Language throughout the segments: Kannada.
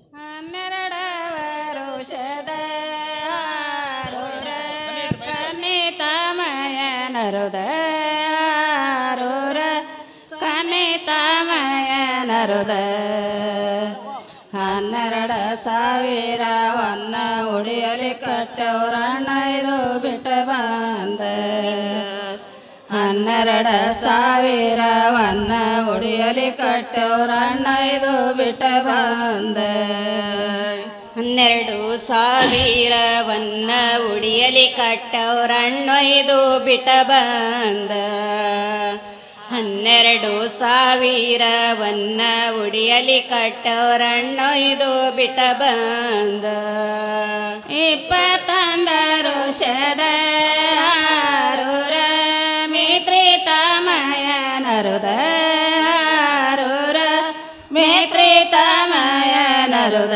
ಹನ್ನೆರಡ ವರುಷದ ಆರೂರ ಕನ್ನಿತಾಮಯನರುದ ಆರೂರ ಕನ್ನಿತಾಮಯನರುದ ಹನ್ನೆರಡ ಸಾವಿರವನ್ನ ಉಡಿಯಲಿ ಕಟ್ಟವ್ರಣ್ಣ ಇದು ಬಿಟ್ಟ ಬಂದ ಹನ್ನೆರಡ ಸಾವಿರವನ್ನ ಉಡಿಯಲಿ ಕಟ್ಟವ್ರಣ್ಣ ಇದು ಬಿಟ್ಟ ಬಂದ ಹನ್ನೆರಡು ಸಾವಿರವನ್ನ ಉಡಿಯಲಿ ಕಟ್ಟವ್ರಣ್ಣೊಯ್ದು ಬಿಟ ಬಂದ ಹನ್ನೆರಡು ಸಾವಿರವನ್ನ ಉಡಿಯಲಿ ಕಟ್ಟವ್ರಣ್ಣೊಯ್ದು ಬಿಟ ಬಂದ ಇಪ್ಪತ್ತೊಂದರು ಶದ ಆರೂರ ಮಿತ್ರಿತಮಯನರುದ ಆರೂರ ಮಿತ್ರಿತಮಯನರುದ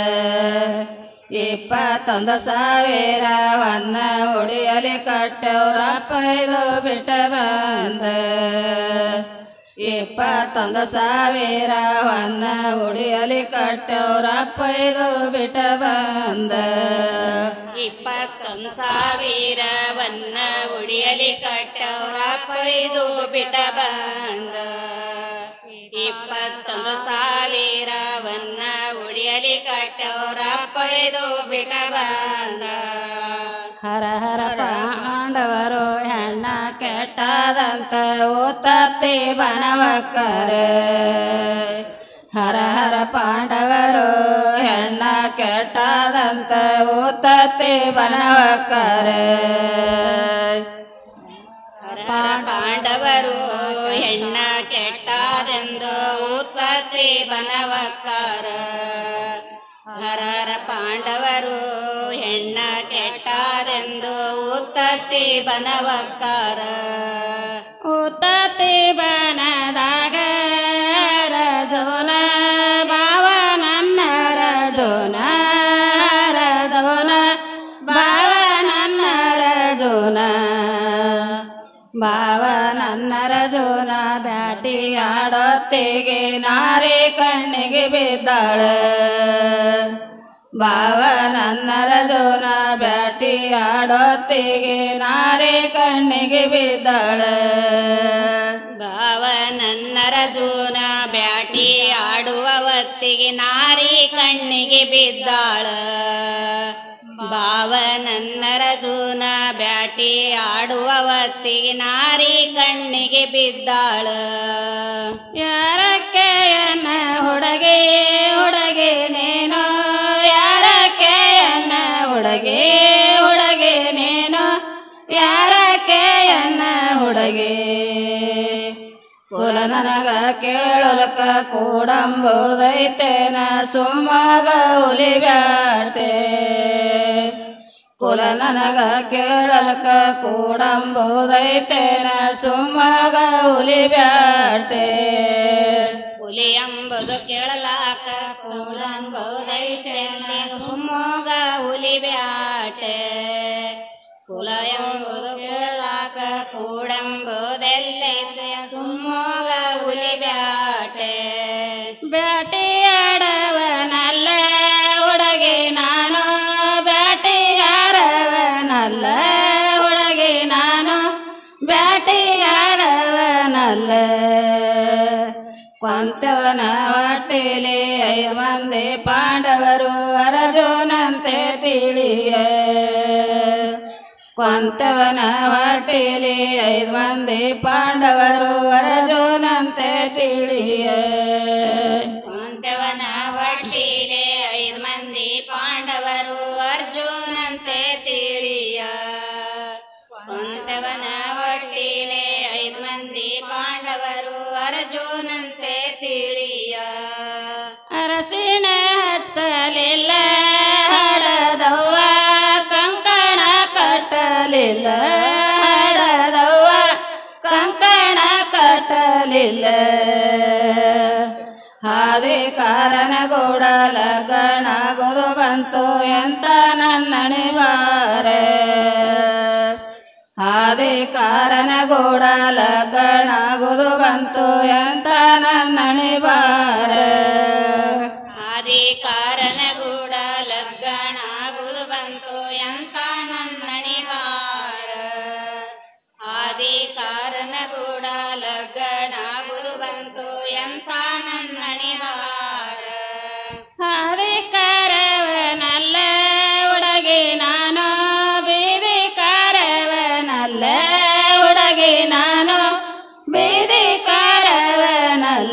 ಇಪ್ಪತ್ತೊಂದು ಸಾವಿರವನ್ನ ಉಡಿಯಲಿ ಕಟ್ಟವ್ರಪ್ಪ ಇದು ಬಿಟ್ಟ ಬಂದ ಇಪ್ಪತ್ತೊಂದು ಸಾವಿರವನ್ನ ಉಡಿಯಲಿ ಕಟ್ಟವ್ರಪ್ಪ ಇದು ಬಿಟ್ಟ ಬಂದ ಇಪ್ಪತ್ತೊಂದು ಸಾವಿರವನ್ನ ಉಡಿಯಲಿ ಕಟ್ಟವ್ರಪ್ಪ ಇದು ಬಿಟ ಬಂದ ಇಪ್ಪತ್ತೊಂದು ಸಾವಿರವನ್ನ ಉಡಿಯಲಿ ಕಟ್ಟವ್ರಪ್ಪ ಇದು ಬಿಟ ಬಂದ ಹರ ಹರ ಪಾಂಡವರು ಹೆಣ್ಣ ಕೆಟ್ಟದಂತ ಓತತ್ತಿ ಬನವಕ್ಕರ ಹರ ಹರ ಪಾಂಡವರು ಹೆಣ್ಣ ಕೆಟ್ಟದಂತ ಓತತ್ತಿ ಬನವಕ್ಕರ ಹರ ಪಾಂಡವರು ಹೆಣ್ಣ ಕೆಟ್ಟದೆಂದು ಉತ್ಪತ್ತಿ ಬನವಕ್ಕಾರ ಹರರ ಪಾಂಡವರು ಹೆಣ್ಣ ಕೆಟ್ಟದೆಂದು ಉತ್ಪತ್ತಿ ಬನವಕ್ಕಾರ ಉತ್ತತ್ತಿ ಬನದಾಗ ರಜೋನ ಭಾವ ನನ್ನ ರಜೋನ ರಜೋನ ಭಾವ ನನ್ನ ರಜೋನ ಭಾವ ನನ್ನ ರಜೋನ ಬ್ಯಾಟಿ ಆಡೊತ್ತಿಗೆ ನಾರಿ ಕಣ್ಣಿಗೆ ಬಿದ್ದಾಳ ಭಾವ ನನ್ನ ರಜೋನ ಬ್ಯಾಟಿ ಆಡೊತ್ತಿಗೆ ನಾರಿ ಕಣ್ಣಿಗೆ ಬಿದ್ದಾಳ ಭಾವ ನನ್ನ ರಜೂನ ಬ್ಯಾಟಿ ಆಡುವ ಹೊತ್ತಿಗೆ ನಾರಿ ಕಣ್ಣಿಗೆ ಬಿದ್ದಾಳ ಭಾವ ನನ್ನ ರಜೂನ ಬ್ಯಾಟಿ ಆಡುವ ಹೊತ್ತಿಗೆ ನಾರಿ ಕಣ್ಣಿಗೆ ಬಿದ್ದಾಳ ಯಾರಕ್ಕೆಯನ್ನ ಹುಡುಗಿ ಹುಡುಗಿ ನೀನು ಯಾರಕ್ಕೆಯನ್ನ ಹುಡುಗಿ ಹುಡುಗಿ ನೀನು ಯಾರಕ್ಕೆಯನ್ನ ಹುಡುಗಿ ಕುಲ ನನಗ ಕೇಳಲಕ ಕೂಡಂಬುದೈತೇನ ಸುಮ್ಮಗ ಹುಲಿ ಬ್ಯಾಟೆ ಕುಲ ನನಗ ಕೇಳಲಕ ಕೂಡಂಬುದೈತೇನ ಸುಮ್ಮಗ ಹುಲಿ ಬ್ಯಾಟೆ ಹುಲಿ ಎಂಬುದು ಕೇಳಲಾಕ ಕೂಡಂಬೋದೈತೆ ಸುಮ್ಮೋಗ ಹುಲಿ ಬ್ಯಾಟೆ ಕುಲ ಎಂಬುದು ಕೇಳಲಾಕ ಕೂಡಂಬೋದೆಲ್ಲೈತೆ ಸುಮ್ಮೋಗ ಹುಲಿ ಬ್ಯಾಟೆ ಬ್ಯಾಟಿಯಾಡವನಲ್ಲ ಹುಡುಗಿ ನಾನು ಬ್ಯಾಟಿಗಾರವನಲ್ಲ ಹುಡುಗಿ ನಾನು ಬ್ಯಾಟಿಗಾರವನಲ್ಲ ಕೊಂತವನ ಹೊಟ್ಟೆಲಿ ಐದು ಮಂದಿ ಪಾಂಡವರು ಅರಜೋನಂತೆ ತಿಳಿಯ ಕೊಂತವನ ಹೊಟ್ಟೆಲಿ ಐದು ಮಂದಿ ಪಾಂಡವರು ಅರಜೋನಂತೆ ತಿಳಿಯ ಕುಂತವನ ಹೊಟ್ಟಿಲೆ ಐದು ಮಂದಿ ಪಾಂಡವರು ಅರ್ಜುನಂತೆ ತಿಳಿಯ ಕುಂತವನ ಹೊಟ್ಟಿಲೆ ಐದು ಮಂದಿ ಪಾಂಡವರು ಅರ್ಜುನಂತೆ ತಿಳಿಯ ಅರಸಿಣ ಹಚ್ಚಲಿಲ್ಲ ಹಡದವ್ವ ಕಂಕಣ ಕಟ್ಟಲಿಲ್ಲ ಹಡದವ್ವ ಕಂಕಣ ಕಟ್ಟಲಿಲ್ಲ ಹಾದಿ ಕಾರನಗೂಡ ಲಗಣಗುದು ಬಂತು ಎಂತ ನನ್ನಣಿವಾರೆ ಹಾದಿ ಕಾರನಗೂಡ ಲಗಣಗುದು ಬಂತು ಎಂತ ನನ್ನಣಿವಾರೆ ಆದಿ ಕಾರನಗೂಡ ಲಗ್ನ ಆಗುದು ಬಂತು ಎಂತ ನನ್ನಣಿವಾರ ಆದಿ ಕಾರನಗೂಡ ಲಗ್ನ ಆಗುದು ಬಂತು ಎಂತ ನನ್ನಣಿವಾರ ಅಧಿಕಾರವನಲ್ಲ ಹುಡುಗಿ ನಾನು ಬೀದಿ ಕಾರವನಲ್ಲ ಹುಡುಗಿ ನಾನು ಬೀದಿ ಕಾರವನಲ್ಲ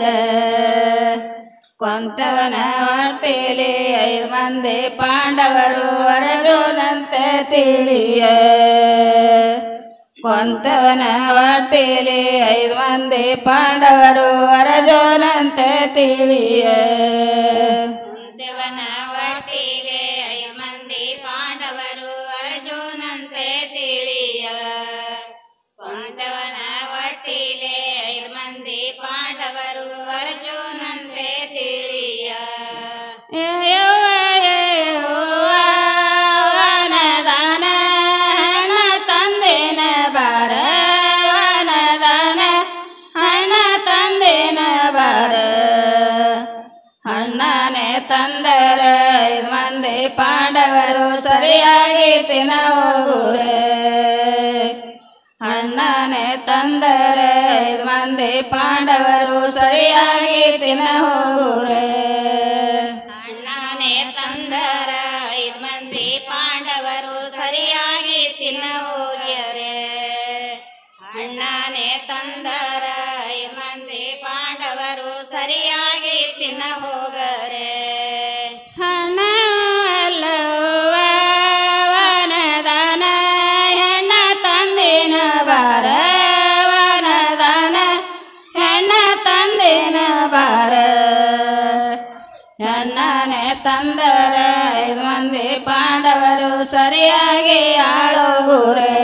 ಕೊಂತವನ ಹೊಟ್ಟೆಲಿ ಐದು ಮಂದಿ ಪಾಂಡವರು ಅರ್ಜುನಂತೆ ತಿಳಿಯ ಕೊಂತವನ ಹೊಟ್ಟೆಲಿ ಐದು ಮಂದಿ ಪಾಂಡವರು ಅರ್ಜುನಂತೆ ತಿಳಿಯ ದೇವನ ಒಟ್ಟಿಲೆ ಐದು ಮಂದಿ ಪಾಂಡವರು ಅರ್ಜುನಂತೆ ತಿಳಿಯ ಪಾಂಡವನ ಒಟ್ಟಿಲೆ ಐದು ಮಂದಿ ಪಾಂಡವರು ಅರ್ಜುನಂತೆ ತಿಳಿಯ ಯವ್ವ ಯವ್ವ ವನದಾನ ಹಣ ತಂದೇನ ಬಾರ ವನದಾನ ಹಣ ತಂದೇನ ಬಾರ ಹಣ್ಣನೆ ತಂದರ ಐದು ಮಂದಿ ಪಾಂಡವರು ಸರಿಯಾಗಿ ತಿನ ಹೋಗುರೆ ಹಣ್ಣನೆ ತಂದರ ಐದು ಮಂದಿ ಪಾಂಡವರು ಸರಿಯಾಗಿ ತಿನ ಹೋಗುರೆ ಅಣ್ಣನೇ ತಂದರ ಐದು ಮಂದಿ ಪಾಂಡವರು ಸರಿಯಾಗಿ ತಿನ್ನ ಹೋಗ್ಯರೆ ಅಣ್ಣನೇ ತಂದರ ಐದು ಮಂದಿ ಪಾಂಡವರು ಸರಿಯಾಗಿ ತಿನ್ನ ಹೋಗರೆ ಹಣ ಅಲ್ಲವ್ವ ವನದಾನ ಹೆಣ್ಣ ತಂದಿನ ಬಾರ ವನದಾನ ಹೆಣ್ಣ ತಂದಿನ ಬಾರ ಹೆಣ್ಣನೆ ತಂದರ ಐದು ಮಂದಿ ಪಾಂಡವರು ಸರಿಯಾಗಿ ಆಳೋಗುರೆ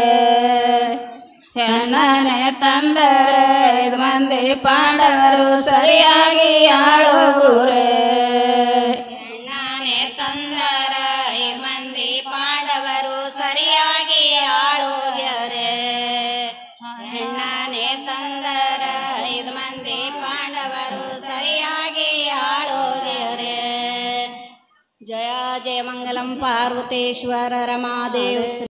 ಹೆಣ್ಣನೆ ತಂದರ ಐದು ಮಂದಿ ಪಾಂಡವರು ಸರಿಯಾಗಿ ಆಳೋಗುರೆ ಅಣ್ಣನೇ ತಂದರ ಐದು ಮಂದಿ ಪಾಂಡವರು ಸರಿಯಾಗಿ ಆಳೋಗ್ಯರೆ ಅಣ್ಣನೇ ತಂದರ ಐದು ಮಂದಿ ಪಾಂಡವರು ಸರಿಯಾಗಿ ಆಳೋಗ್ಯರೆ ಜಯ ಜಯ ಮಂಗಲಂ ಪಾರ್ವತೇಶ್ವರ ರಮಾದೇವ